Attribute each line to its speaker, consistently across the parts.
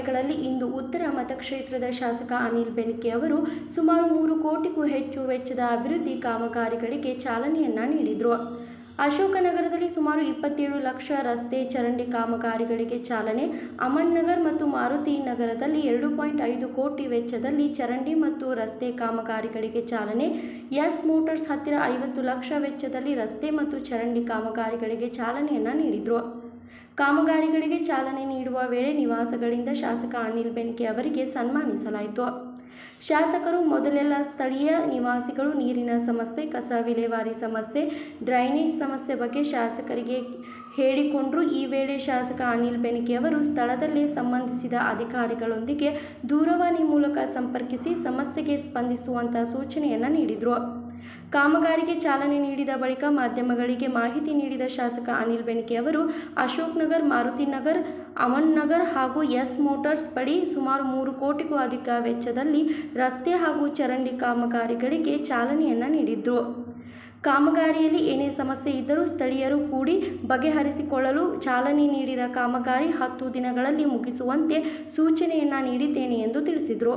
Speaker 1: ಕಾಮಗಾರಿಗಳಲ್ಲಿ ಇಂದು ಉತ್ತರ ಮತಕ್ಷೇತ್ರದ ಶಾಸಕ ಅನಿಲ್ ಬೆನಕೆ ಅವರು ಸುಮಾರು ಮೂರು ಕೋಟಿಗೂ ಹೆಚ್ಚು ವೆಚ್ಚದ ಅಭಿವೃದ್ಧಿ ಕಾಮಗಾರಿಗಳಿಗೆ ಚಾಲನೆಯನ್ನ ನೀಡಿದರು ಅಶೋಕನಗರದಲ್ಲಿ ಸುಮಾರು ಇಪ್ಪತ್ತೇಳು ಲಕ್ಷ ರಸ್ತೆ ಚರಂಡಿ ಕಾಮಗಾರಿಗಳಿಗೆ ಚಾಲನೆ ಅಮನ್ ನಗರ್ ಮತ್ತು ಮಾರುತಿ ನಗರದಲ್ಲಿ ಎರಡು ಪಾಯಿಂಟ್ ಐದು ಕೋಟಿ ವೆಚ್ಚದಲ್ಲಿ ಚರಂಡಿ ಮತ್ತು ರಸ್ತೆ ಕಾಮಗಾರಿಗಳಿಗೆ ಚಾಲನೆ ಎಸ್ ಮೋಟಾರ್ಸ್ ಹತ್ತಿರ ಐವತ್ತು ಲಕ್ಷ ವೆಚ್ಚದಲ್ಲಿ ರಸ್ತೆ ಮತ್ತು ಚರಂಡಿ ಕಾಮಗಾರಿಗಳಿಗೆ ಚಾಲನೆಯನ್ನ ನೀಡಿದರು ಕಾಮಗಾರಿಗಳಿಗೆ ಚಾಲನೆ ನೀಡುವ ವೇಳೆ ನಿವಾಸಗಳಿಂದ ಶಾಸಕ ಅನಿಲ್ ಬೆನ್ಕೆ ಅವರಿಗೆ ಸನ್ಮಾನಿಸಲಾಯಿತು ಶಾಸಕರು ಮೊದಲೆಲ್ಲ ಸ್ಥಳೀಯ ನಿವಾಸಿಗಳು ನೀರಿನ ಸಮಸ್ಯೆ ಕಸ ವಿಲೇವಾರಿ ಸಮಸ್ಯೆ ಡ್ರೈನೇಜ್ ಸಮಸ್ಯೆ ಬಗ್ಗೆ ಶಾಸಕರಿಗೆ ಹೇಳಿಕೊಂಡರು ಈ ವೇಳೆ ಶಾಸಕ ಅನಿಲ್ ಬೆನಕೆ ಅವರು ಸ್ಥಳದಲ್ಲೇ ಸಂಬಂಧಿಸಿದ ಅಧಿಕಾರಿಗಳೊಂದಿಗೆ ದೂರವಾಣಿ ಮೂಲಕ ಸಂಪರ್ಕಿಸಿ ಸಮಸ್ಯೆಗೆ ಸ್ಪಂದಿಸುವಂತ ಸೂಚನೆಯನ್ನು ನೀಡಿದರು ಕಾಮಗಾರಿಗೆ ಚಾಲನೆ ನೀಡಿದ ಬಳಿಕ ಮಾಧ್ಯಮಗಳಿಗೆ ಮಾಹಿತಿ ನೀಡಿದ ಶಾಸಕ ಅನಿಲ್ ಬೆನಕೆ ಅವರು ಅಶೋಕ್ ನಗರ್ ಮಾರುತಿ ನಗರ್ ಅಮನ್ ನಗರ್ ಹಾಗೂ ಎಸ್ ಮೋಟಾರ್ಸ್ ಬಳಿ ಸುಮಾರು ಮೂರು ಕೋಟಿಗೂ ಅಧಿಕ ವೆಚ್ಚದಲ್ಲಿ ರಸ್ತೆ ಹಾಗೂ ಚರಂಡಿ ಕಾಮಗಾರಿಗಳಿಗೆ ಚಾಲನೆಯನ್ನು ನೀಡಿದ್ರು ಕಾಮಗಾರಿಯಲ್ಲಿ ಏನೇ ಸಮಸ್ಯೆ ಇದ್ದರೂ ಸ್ಥಳೀಯರು ಕೂಡಿ ಬಗೆಹರಿಸಿಕೊಳ್ಳಲು ಚಾಲನೆ ನೀಡಿದ ಕಾಮಗಾರಿ ಹತ್ತು ದಿನಗಳಲ್ಲಿ ಮುಗಿಸುವಂತೆ ಸೂಚನೆಯನ್ನು ನೀಡಿದ್ದೇನೆ ಎಂದು ತಿಳಿಸಿದರು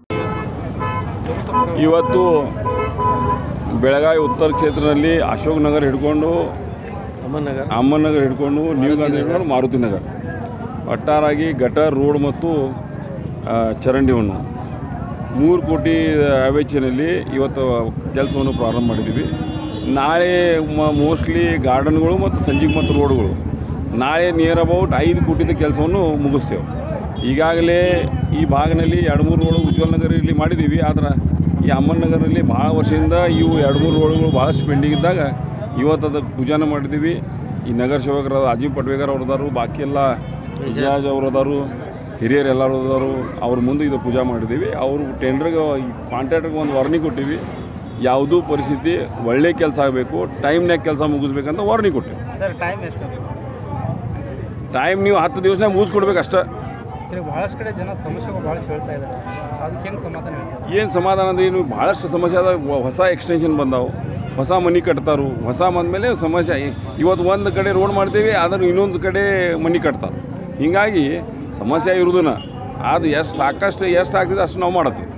Speaker 2: ಇವತ್ತು ಬೆಳಗಾವಿ ಉತ್ತರ ಕ್ಷೇತ್ರದಲ್ಲಿ ಅಶೋಕ್ ನಗರ್ ಹಿಡ್ಕೊಂಡು
Speaker 3: ಅಮ್ಮನಗರ್
Speaker 2: ಅಮ್ಮನಗರ್ ಹಿಡ್ಕೊಂಡು ನ್ಯೂ ಗಾಂಧಿ ಹಿಡ್ಕೊಂಡು ಮಾರುತಿ ನಗರ್ ಒಟ್ಟಾರಾಗಿ ಗಟರ್ ರೋಡ್ ಮತ್ತು ಆ, ಚರಂಡಿವನ್ನು ಮೂರು ಕೋಟಿ ವೆಚ್ಚದಲ್ಲಿ ಇವತ್ತು ಕೆಲಸವನ್ನು ಪ್ರಾರಂಭ ಮಾಡಿದ್ದೀವಿ ನಾಳೆ ಮೋಸ್ಟ್ಲಿ ಗಾರ್ಡನ್ಗಳು ಮತ್ತು ಸಂಜೀಗ್ ಮತ್ತು ರೋಡ್ಗಳು ನಾಳೆ ನಿಯರ್ ಅಬೌಟ್ ಐದು ಕೋಟಿದ ಕೆಲಸವನ್ನು ಮುಗಿಸ್ತೇವೆ ಈಗಾಗಲೇ ಈ ಭಾಗದಲ್ಲಿ ಎರಡು ಮೂರು ರೋಡು ಉಜ್ವಲ್ ನಗರ ಇಲ್ಲಿ ಮಾಡಿದ್ದೀವಿ ಆದ್ರೆ ಈ ಅಮ್ಮನ್ ನಗರಲ್ಲಿ ಭಾಳ ವರ್ಷದಿಂದ ಇವು ಎರಡು ಮೂರು ರೋಡ್ಗಳು ಭಾಳಷ್ಟು ಪೆಂಡಿಂಗ್ ಇದ್ದಾಗ ಇವತ್ತು ಅದಕ್ಕೆ ಪೂಜಾನ ಮಾಡಿದ್ದೀವಿ ಈ ನಗರ ಸೇವಕರಾದ ಅಜೀವ್ ಪಟ್ವೇಕರ್ ಅವ್ರು ಅದಾರು ಬಾಕಿ ಎಲ್ಲ ವಿಜಯಾಜ್ ಅವರು ಅದಾರು ಹಿರಿಯರು ಎಲ್ಲರೂ ಅದಾರು ಅವ್ರ ಮುಂದೆ ಇದು ಪೂಜಾ ಮಾಡಿದ್ದೀವಿ ಅವರು ಟೆಂಡ್ರಿಗೆ ಕಾಂಟ್ರಾಕ್ಟ್ರಿಗೆ ಒಂದು ವರ್ನಿ ಕೊಟ್ಟಿವಿ ಯಾವುದೂ ಪರಿಸ್ಥಿತಿ ಒಳ್ಳೆ ಕೆಲಸ ಆಗಬೇಕು ಟೈಮ್ನಾಗ ಕೆಲಸ ಮುಗಿಸ್ಬೇಕಂತ ವಾರ್ನಿಂಗ್ ಕೊಟ್ಟಿವಿ
Speaker 3: ಸರ್ ಟೈಮ್ ಎಷ್ಟು
Speaker 2: ಟೈಮ್ ನೀವು ಹತ್ತು ದಿವಸನಾಗ ಮುಗಿಸ್ಕೊಡ್ಬೇಕು ಅಷ್ಟೇ
Speaker 4: ಸರಿ ಬಹಳಷ್ಟು ಕಡೆ ಜನ ಸಮಸ್ಯೆಗಳು ಭಾಳಷ್ಟು ಹೇಳ್ತಾ ಇದ್ದಾರೆ ಅದಕ್ಕೆ ಹೆಂಗೆ ಸಮಾಧಾನ ಹೇಳ್ತಾರೆ
Speaker 2: ಏನು ಸಮಾಧಾನ ಅಂದ್ರೆ ಏನು ಭಾಳಷ್ಟು ಸಮಸ್ಯೆ ಅದ ವ- ಹೊಸ ಎಕ್ಸ್ಟೆನ್ಷನ್ ಬಂದಾವು ಹೊಸ ಮನೆ ಕಟ್ತಾರು ಹೊಸ ಬಂದಮೇಲೆ ಸಮಸ್ಯೆ ಇ- ಇವತ್ತು ಒಂದು ಕಡೆ ರೋಡ್ ಮಾಡ್ತೀವಿ ಆದ್ರೆ ಇನ್ನೊಂದು ಕಡೆ ಮನೆ ಕಟ್ತಾರೆ ಹೀಗಾಗಿ ಸಮಸ್ಯೆ ಇರೋದನ್ನ ಅದು ಎಷ್ಟು ಸಾಕಷ್ಟು ಎಷ್ಟು ಆಗ್ತದೆ ಅಷ್ಟು ನಾವು ಮಾಡತ್ತೀವಿ